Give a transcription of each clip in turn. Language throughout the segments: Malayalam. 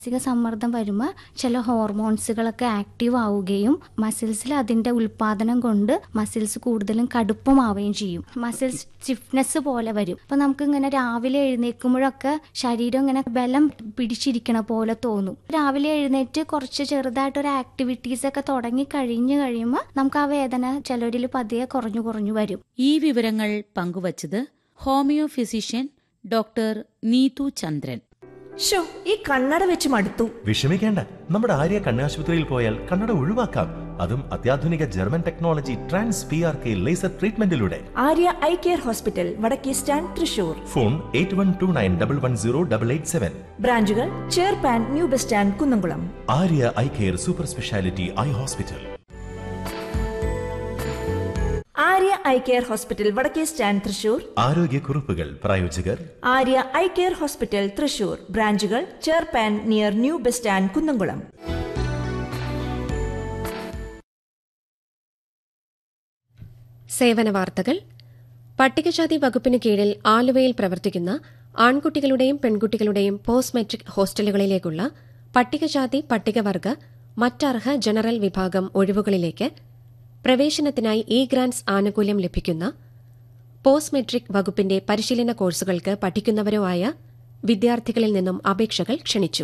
മാനസിക സമ്മർദ്ദം വരുമ്പോൾ ചില ഹോർമോൺസുകളൊക്കെ ആക്റ്റീവ് ആവുകയും മസിൽസിൽ അതിന്റെ ഉൽപാദനം കൊണ്ട് മസിൽസ് കൂടുതലും കടുപ്പമാവുകയും ചെയ്യും മസിൽസ് സ്റ്റിഫ്നെസ് പോലെ വരും അപ്പൊ നമുക്ക് ഇങ്ങനെ രാവിലെ എഴുന്നേൽക്കുമ്പോഴൊക്കെ ശരീരം ഇങ്ങനെ ബലം പിടിച്ചിരിക്കണ പോലെ തോന്നും രാവിലെ എഴുന്നേറ്റ് കുറച്ച് ചെറുതായിട്ടൊരു ആക്ടിവിറ്റീസ് ഒക്കെ തുടങ്ങി കഴിഞ്ഞു കഴിയുമ്പോൾ നമുക്ക് ആ വേദന ചിലരിൽ പതിയെ കുറഞ്ഞു കുറഞ്ഞു വരും ഈ വിവരങ്ങൾ പങ്കുവച്ചത് homeo physician doctor Neethu Chandran show ഈ കണ്ണട വെച്ച് മടുത്തു വിഷമിക്കേണ്ട നമ്മുടെ ആര്യ കണ്ണാശുപത്രിയിൽ പോയാൽ കണ്ണട ഒഴിവാക്കാം അതും അത്യാധുനിക German technology trans P R K laser ട്രീറ്റ്മെന്റിലൂടെ ആര്യ ഐ കെയർ ഹോസ്പിറ്റൽ വടക്കേ stand Thrissur phone eight one two nine double one zero double eight seven ബ്രാഞ്ചുകൾ ചേർപ്പാൻ new bus stand Kunnamkulam Arya eye care super speciality eye hospital Arya eye care hospital വടക്കേ സ്റ്റാൻഡ് തൃശൂർ ആരോഗ്യക്കുറിപ്പുകൾ പ്രായോജകർ Arya eye care hospital Thrissur ബ്രാഞ്ചുകൾ ചേർപ്പാൻ near new bus stand Kunnamkulam സേവന വാർത്തകൾ പട്ടികജാതി വകുപ്പിന് കീഴിൽ ആലുവയിൽ പ്രവർത്തിക്കുന്ന ആൺകുട്ടികളുടെയും പെൺകുട്ടികളുടെയും പോസ്റ്റ് മെട്രിക് ഹോസ്റ്റലുകളിലേക്കുള്ള പട്ടികജാതി പട്ടികവർഗ മറ്റർഹ ജനറൽ വിഭാഗം ഒഴിവുകളിലേക്ക് പ്രവേശനത്തിനായി ഇ ഗ്രാന്റ്സ് ആനുകൂല്യം ലഭിക്കുന്ന പോസ്റ്റ് മെട്രിക് വകുപ്പിന്റെ പരിശീലന കോഴ്സുകൾക്ക് പഠിക്കുന്നവരോ ആയ വിദ്യാർത്ഥികളിൽ നിന്നും അപേക്ഷകൾ ക്ഷണിച്ചു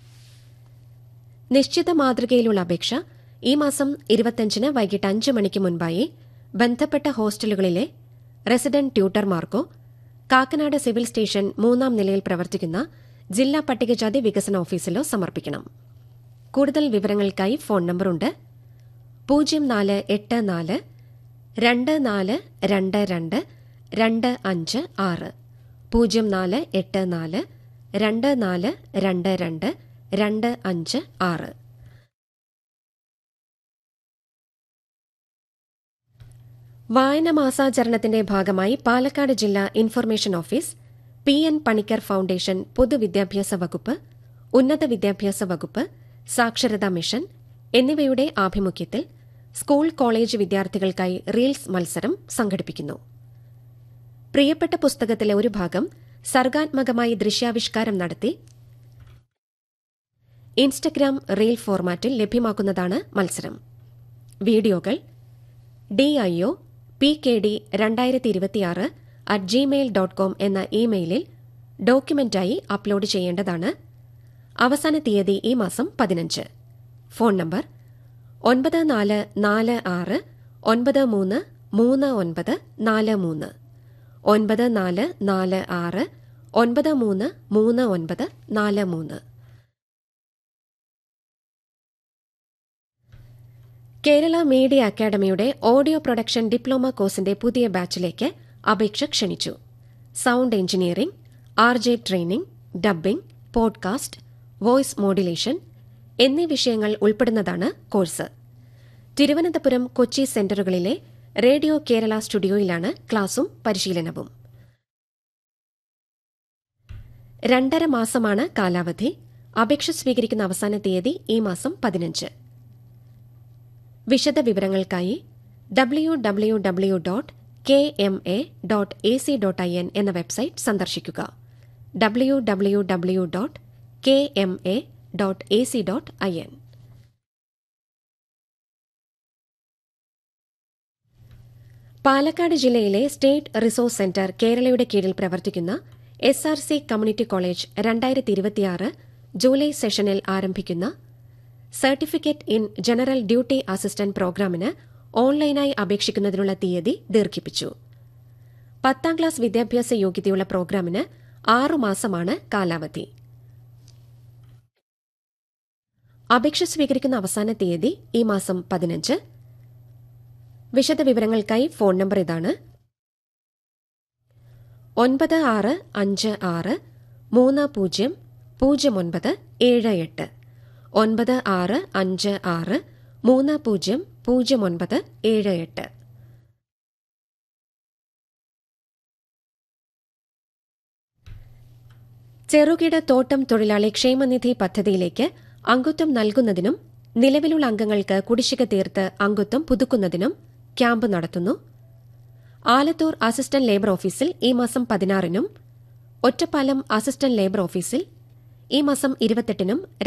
നിശ്ചിത മാതൃകയിലുള്ള അപേക്ഷ ഈ മാസം ഇരുപത്തിയഞ്ചിന് വൈകിട്ട് അഞ്ച് മണിക്ക് മുൻപായി ബന്ധപ്പെട്ട ഹോസ്റ്റലുകളിലെ റെസിഡന്റ് ട്യൂട്ടർമാർക്കോ കാക്കനാട് സിവിൽ സ്റ്റേഷൻ മൂന്നാം നിലയിൽ പ്രവർത്തിക്കുന്ന ജില്ലാ പട്ടികജാതി വികസന ഓഫീസിലോ സമർപ്പിക്കണം കൂടുതൽ വിവരങ്ങൾക്കായി ഫോൺ നമ്പറുണ്ട് പൂജ്യം നാല് എട്ട് നാല് രണ്ട് നാല് രണ്ട് രണ്ട് രണ്ട് അഞ്ച് ആറ് പൂജ്യം നാല് എട്ട് നാല് രണ്ട് നാല് രണ്ട് രണ്ട് രണ്ട് അഞ്ച് ആറ് വായന മാസാചരണത്തിന്റെ ഭാഗമായി പാലക്കാട് ജില്ലാ information office P N Panicker foundation പൊതുവിദ്യാഭ്യാസ വകുപ്പ് ഉന്നത വിദ്യാഭ്യാസ വകുപ്പ് സാക്ഷരതാ മിഷൻ എന്നിവയുടെ ആഭിമുഖ്യത്തിൽ സ്കൂൾ കോളേജ് വിദ്യാർത്ഥികൾക്കായി റീൽസ് മത്സരം സംഘടിപ്പിക്കുന്നു പ്രിയപ്പെട്ട പുസ്തകത്തിലെ ഒരു ഭാഗം സർഗാത്മകമായി ദൃശ്യാവിഷ്കാരം നടത്തി ഇൻസ്റ്റഗ്രാം റീൽ ഫോർമാറ്റിൽ ലഭ്യമാക്കുന്നതാണ് മത്സരം വീഡിയോകൾ ഡിഐഒ പി കെ ഡി രണ്ടായിരത്തി ഇരുപത്തിയാറ് അറ്റ് ജിമെയിൽ ഡോട്ട് കോം എന്ന ഇമെയിലിൽ ഡോക്യുമെന്റായി അപ്ലോഡ് ചെയ്യേണ്ടതാണ് അവസാന തീയതി ഈ മാസം പതിനഞ്ച് ഫോൺ നമ്പർ ഒൻപത് നാല് നാല് ആറ് ഒൻപത് മൂന്ന് മൂന്ന് ഒൻപത് നാല് മൂന്ന് ഒൻപത് നാല് നാല് ആറ് ഒൻപത് മൂന്ന് മൂന്ന് ഒൻപത് നാല് മൂന്ന് കേരള മീഡിയ അക്കാദമിയുടെ ഓഡിയോ പ്രൊഡക്ഷൻ ഡിപ്ലോമ കോഴ്സിന്റെ പുതിയ ബാച്ചിലേക്ക് അപേക്ഷ ക്ഷണിച്ചു sound engineering R J training dubbing podcast voice modulation എന്നീ വിഷയങ്ങൾ ഉൾപ്പെടുന്നതാണ് കോഴ്സ് തിരുവനന്തപുരം കൊച്ചി സെന്ററുകളിലെ റേഡിയോ കേരള സ്റ്റുഡിയോയിലാണ് ക്ലാസും പരിശീലനവും രണ്ടര മാസമാണ് കാലാവധി അപേക്ഷ സ്വീകരിക്കുന്ന അവസാന തീയതി ഈ മാസം പതിനഞ്ച് വിശദ വിവരങ്ങൾക്കായി W W W dot K M A dot A C dot I N എന്ന വെബ്സൈറ്റ് സന്ദർശിക്കുക W W W dot K M A dot A C dot I N Palakkad ജില്ലയിലെ സ്റ്റേറ്റ് റിസോഴ്സ് സെന്റർ കേരളയുടെ കീഴിൽ പ്രവർത്തിക്കുന്ന S R C community college രണ്ടായിരത്തി ഇരുപത്തിയാറ് ജൂലൈ സെഷനിൽ ആരംഭിക്കുന്ന certificate in general duty assistant പ്രോഗ്രാമിന് ഓൺലൈനായി അപേക്ഷിക്കുന്നതിനുള്ള തീയതി ദീർഘിപ്പിച്ചു പത്താം ക്ലാസ് വിദ്യാഭ്യാസ യോഗ്യതയുള്ള പ്രോഗ്രാമിന് ആറുമാസമാണ് കാലാവധി അപേക്ഷ സ്വീകരിക്കുന്ന അവസാന തീയതി ഈ മാസം പതിനഞ്ച് വിശദവിവരങ്ങൾക്കായി ഫോൺ നമ്പർ ഇതാണ് ഒൻപത് ആറ് അഞ്ച് ആറ് മൂന്ന് പൂജ്യം പൂജ്യം ഒൻപത് ഏഴ് എട്ട് ഒൻപത് ആറ് അഞ്ച് ആറ് മൂന്ന് പൂജ്യം പൂജ്യം ഒൻപത് ഏഴ് എട്ട് ചെറുകിട തോട്ടം തൊഴിലാളി ക്ഷേമനിധി പദ്ധതിയിലേക്ക് അംഗത്വം നൽകുന്നതിനും നിലവിലുള്ള അംഗങ്ങൾക്ക് കുടിശ്ശിക തീർത്ത് അംഗത്വം പുതുക്കുന്നതിനും ക്യാമ്പ് നടത്തുന്നു ആലത്തൂർ അസിസ്റ്റന്റ് ലേബർ ഓഫീസിൽ ഈ മാസം പതിനാറിനും ഒറ്റപ്പാലം അസിസ്റ്റന്റ് ലേബർ ഓഫീസിൽ ഈ മാസം ഇരുപത്തെട്ടിനും